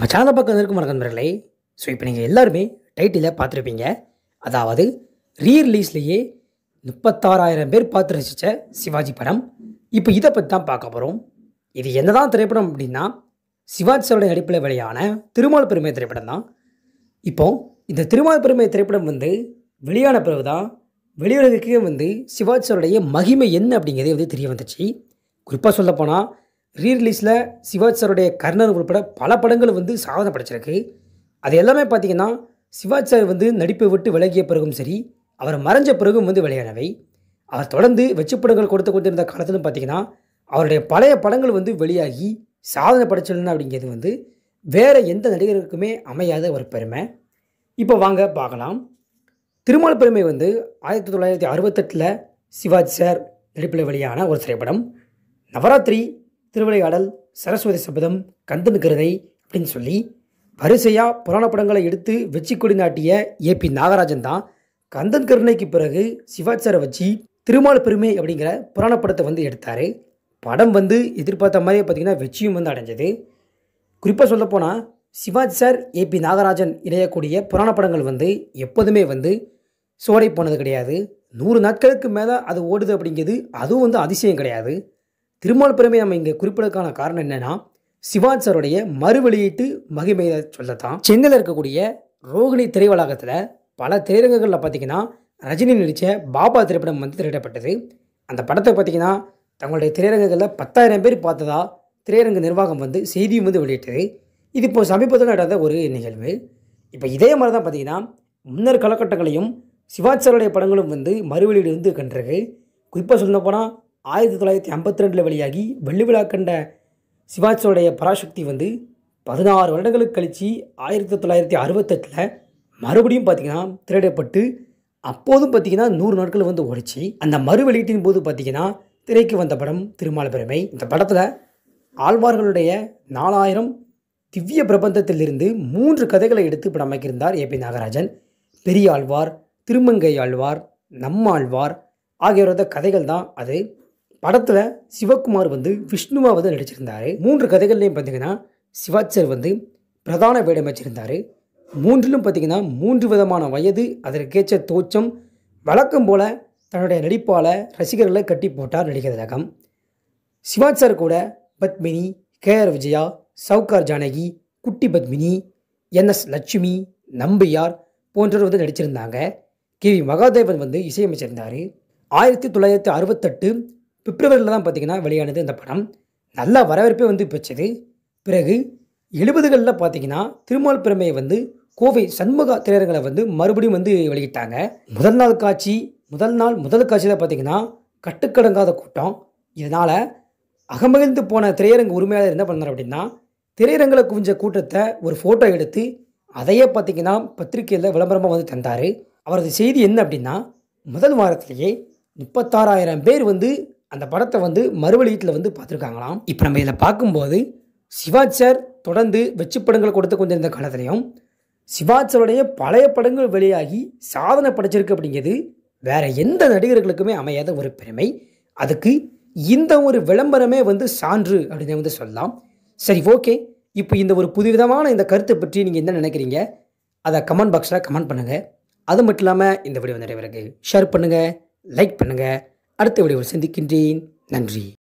சேனலை பக்கம் இருக்கும் நண்பர்களே ஸோ இப்போ நீங்கள் எல்லாருமே டைட்டிலை பார்த்துருப்பீங்க அதாவது ரீ ரிலீஸ்லேயே முப்பத்தாறாயிரம் பேர் பார்த்து ரசித்த சிவாஜி படம் இப்போ இதை பற்றி தான் பார்க்க போகிறோம் இது என்னதான் திரைப்படம் அப்படின்னா சிவாஜி சாரோட நடிப்பில் வெளியான திருமால் பெருமை திரைப்படம் தான் இப்போ இந்த திருமால் பெருமை திரைப்படம் வந்து வெளியான பிறகு தான் வெளியுலகுக்கே வந்து சிவாஜி சாருடைய மகிமை என்ன அப்படிங்கிறதே வந்து தெரிய வந்துச்சு குறிப்பாக சொல்லப்போனால் ரீ ரிலீஸில் சிவாஜி சாருடைய கர்ணன் உட்பட பல படங்கள் வந்து சாதனை படைச்சிருக்கு அது எல்லாமே பார்த்தீங்கன்னா சிவாஜி சார் வந்து நடிப்பை விட்டு விலகிய பிறகும் சரி அவர் மறைஞ்ச பிறகும் வந்து வெளியானவை அவர் தொடர்ந்து வெற்றி படங்கள் கொடுத்து கொண்டிருந்த காலத்திலும் பார்த்தீங்கன்னா அவருடைய பழைய படங்கள் வந்து வெளியாகி சாதனை படைச்சிடணும் அப்படிங்கிறது வந்து வேறு எந்த நடிகருக்குமே அமையாத ஒரு பெருமை இப்போ வாங்க பார்க்கலாம் திருமால் பெருமை வந்து ஆயிரத்தி தொள்ளாயிரத்தி அறுபத்தெட்டில் சிவாஜி சார் நடிப்பில் வெளியான ஒரு திரைப்படம் நவராத்திரி திருவிளையாடல் சரஸ்வதி சபதம் கந்தன் கருதை அப்படின்னு சொல்லி வரிசையாக புராண படங்களை எடுத்து வெற்றி கொடி நாட்டிய ஏபி நாகராஜன் தான் கந்தன் கருணைக்கு பிறகு சிவாஜி சாரை வச்சு திருமால் பெருமை அப்படிங்கிற புராண படத்தை வந்து எடுத்தார் படம் வந்து எதிர்பார்த்த மாதிரியே பார்த்திங்கன்னா வெற்றியும் வந்து அடைஞ்சது குறிப்பாக சொல்லப்போனால் சிவாஜி சார் ஏபி நாகராஜன் இணையக்கூடிய புராண படங்கள் வந்து எப்போதுமே வந்து சோடை போனது கிடையாது நூறு நாட்களுக்கு மேலே அது ஓடுது அப்படிங்கிறது அதுவும் வந்து அதிசயம் கிடையாது திருமால் பெருமை நம்ம இங்கே குறிப்பிடக்கான காரணம் என்னென்னா சிவாஜி சாருடைய மறு வெளியீட்டு மகிமையை சொல்லத்தான் சென்னையில் இருக்கக்கூடிய ரோகிணி திரைவளாகத்தில் பல திரையரங்குகளில் பார்த்தீங்கன்னா ரஜினி நடித்த பாபா திரைப்படம் வந்து திரையிடப்பட்டது அந்த படத்தை பார்த்தீங்கன்னா தங்களுடைய திரையரங்குகளில் பத்தாயிரம் பேர் பார்த்ததா திரையரங்கு நிர்வாகம் வந்து செய்தியும் வந்து வெளியிட்டது இது இப்போ சமீபத்தில் நடந்த ஒரு நிகழ்வு இப்போ இதே மாதிரி தான் பார்த்தீங்கன்னா முன்னர் காலகட்டங்களையும் சிவாஜி சாருடைய படங்களும் வந்து மறுவெளியீடு வந்து கண்டிருக்கு குறிப்பாக சொல்ல போனால் ஆயிரத்தி தொள்ளாயிரத்தி ஐம்பத்தி ரெண்டில் வெளியாகி வெள்ளி விழா கண்ட சிவாஜியோடைய பராசக்தி வந்து பதினாறு வருடங்களுக்கு கழித்து ஆயிரத்தி தொள்ளாயிரத்தி அறுபத்தெட்டில் மறுபடியும் பார்த்திங்கன்னா திரையிடப்பட்டு அப்போதும் பார்த்திங்கன்னா நூறு நாட்கள் வந்து ஓடிச்சு அந்த மறு வெளியீட்டின் போது பார்த்திங்கன்னா திரைக்கு வந்த படம் திருமால் பெருமை இந்த படத்தில் ஆழ்வார்களுடைய நாலாயிரம் திவ்ய பிரபந்தத்திலிருந்து மூன்று கதைகளை எடுத்து படம் அமைக்கியிருந்தார் ஏ பி நாகராஜன் பெரிய ஆழ்வார் திருமங்கை ஆழ்வார் நம்மாழ்வார் ஆகியோரோட கதைகள் தான் அது படத்தில் சிவகுமார் வந்து விஷ்ணுவா வந்து நடிச்சிருந்தார் மூன்று கதைகள்லையும் பார்த்தீங்கன்னா சிவாஜி சார் வந்து பிரதான வேடம் வச்சிருந்தார் மூன்றிலும் பார்த்தீங்கன்னா மூன்று விதமான வயது அதற்கேற்ற தோற்றம் வழக்கம் போல தன்னுடைய நடிப்பால் ரசிகர்களை கட்டி போட்டார் நடிகர் திலகம் சிவாஜி சார் கூட Padmini K R Vijaya Sowcar Janaki Kutty Padmini NS Lakshmi Nambiar போன்றவர் வந்து நடிச்சிருந்தாங்க கே வி மகாதேவன் வந்து இசையமைச்சிருந்தார் ஆயிரத்தி தொள்ளாயிரத்தி அறுபத்தெட்டு பிப்ரவரியில் தான் பார்த்திங்கன்னா வெளியானது இந்த படம் நல்ல வரவேற்பை வந்து பெற்றது பிறகு எழுபதுகளில் பார்த்தீங்கன்னா திருமால் பெருமையை வந்து கோவை சண்முகா திரையரங்களை வந்து மறுபடியும் வந்து வெளியிட்டாங்க முதல் நாள் காட்சி முதல் நாள் முதல் காட்சியில் பார்த்தீங்கன்னா கட்டுக்கடங்காத கூட்டம் இதனால் அகமகிழ்ந்து போன திரையரங்கு உரிமையாளர் என்ன பண்ணார் அப்படின்னா திரையரங்கில் குவிஞ்ச கூட்டத்தை ஒரு ஃபோட்டோ எடுத்து அதையே பார்த்தீங்கன்னா பத்திரிகையில் விளம்பரமாக வந்து தந்தார் அவரது செய்தி என்ன அப்படின்னா முதல் வாரத்திலேயே முப்பத்தாறாயிரம் பேர் வந்து அந்த படத்தை வந்து மறுவெளியீட்டில் வந்து பார்த்துருக்காங்களாம் இப்போ நம்ம இதில் பார்க்கும்போது சிவாஜி சார் தொடர்ந்து வெற்றி படங்கள் கொடுத்து கொண்டிருந்த காலத்திலையும் சிவாஜி சாருடைய பழைய படங்கள் வெளியாகி சாதனை படைச்சிருக்கு அப்படிங்கிறது வேற எந்த நடிகர்களுக்குமே அமையாத ஒரு பெருமை அதுக்கு இந்த ஒரு விளம்பரமே வந்து சான்று அப்படின்னு வந்து சொல்லலாம் சரி ஓகே இப்போ இந்த ஒரு புதுவிதமான இந்த கருத்தை பற்றி நீங்கள் என்ன நினைக்கிறீங்க அதை கமெண்ட் பாக்ஸில் கமெண்ட் பண்ணுங்கள் அது மட்டும் இல்லாமல் இந்த வீடியோ நிறைய பேருக்கு ஷேர் பண்ணுங்கள் லைக் பண்ணுங்கள் அடுத்த வீடியோவில் சந்திக்கின்றேன் நன்றி